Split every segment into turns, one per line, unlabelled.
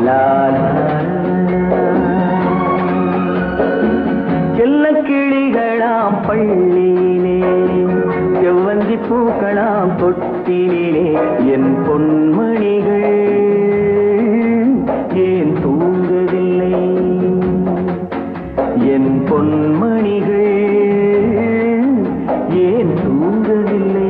செல்ல கிளிகளாம் பள்ளியிலே செவ்வந்தி பூக்களாம் தொட்டிலே என் பொன்மணிகள் ஏன் தூங்கவில்லை என் பொன்மணிகள் ஏன் தூங்கவில்லை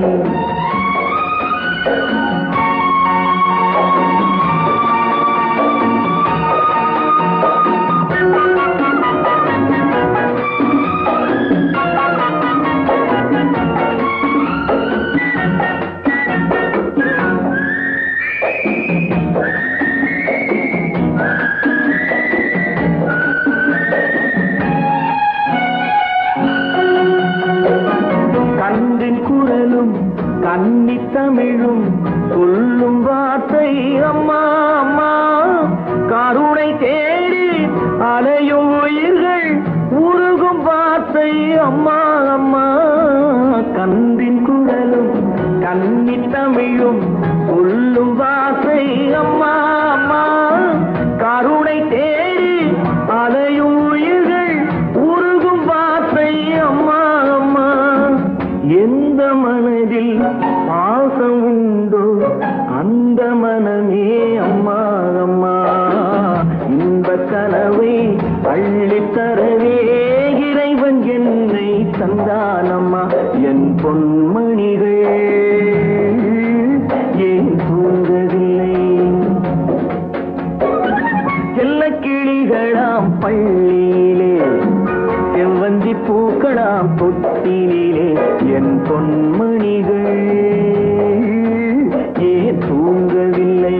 கன்றின் குரலும் கன்னி தமிழும் சொல்லும் வார்த்தை அம்மா அம்மா கருணை தேடி அலையும் உயிர்கள் உருகும் வார்த்தை அம்மா அம்மா கன்றின் குரலும் கன்னி தமிழும் சொல்லும் வார்த்தை அம்மா அம்மா கருணை தேடி அலையும் உயிர்கள் உருகும் வார்த்தை அம்மா அம்மா எந்த மனதில் பாசம் உண்டோ அந்த மனமே அம்மா அம்மா இந்த கனவை அள்ளித்தரவே இறைவன் என்னை தந்தானம்மா என் பொன்மணிகள் ஏன் தூங்கவில்லை செல்ல கிளிகளாம் பள்ளியிலே செவ்வந்தி பூக்களாம் தொட்டிலே என் பொன்மணிகள் ஏன் தூங்கவில்லை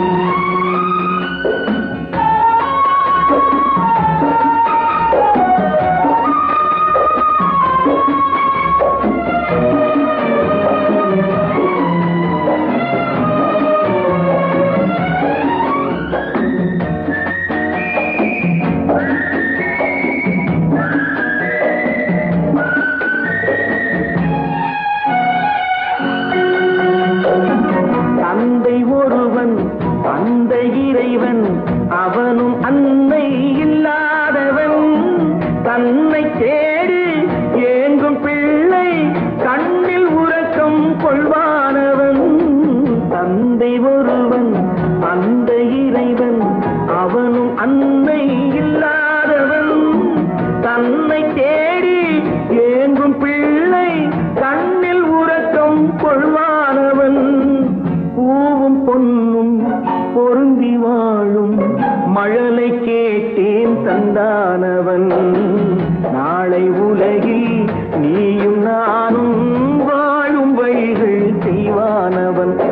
தந்தை ஒருவன் அந்த இறைவன் அவனும் அன்னை இல்லாதவன் தன்னை தேடி ஏங்கும் பிள்ளை கண்ணில் உறக்கம் கொள்வானவன் தந்தை ஒருவன் அந்த இறைவன் அவனும் அன்னை இல்லாதவன் தன்னை தேடி ஏங்கும் பிள்ளை கண்ணில் உறக்கம் கொள்வானவன் பூவும் பொன்னும் பொருந்தி வாழும் மழலை கேட்டேன் தந்தானவன் நாளை உலகில் நீயும் நானும் வாழும் வழிகள் செய்வானவன்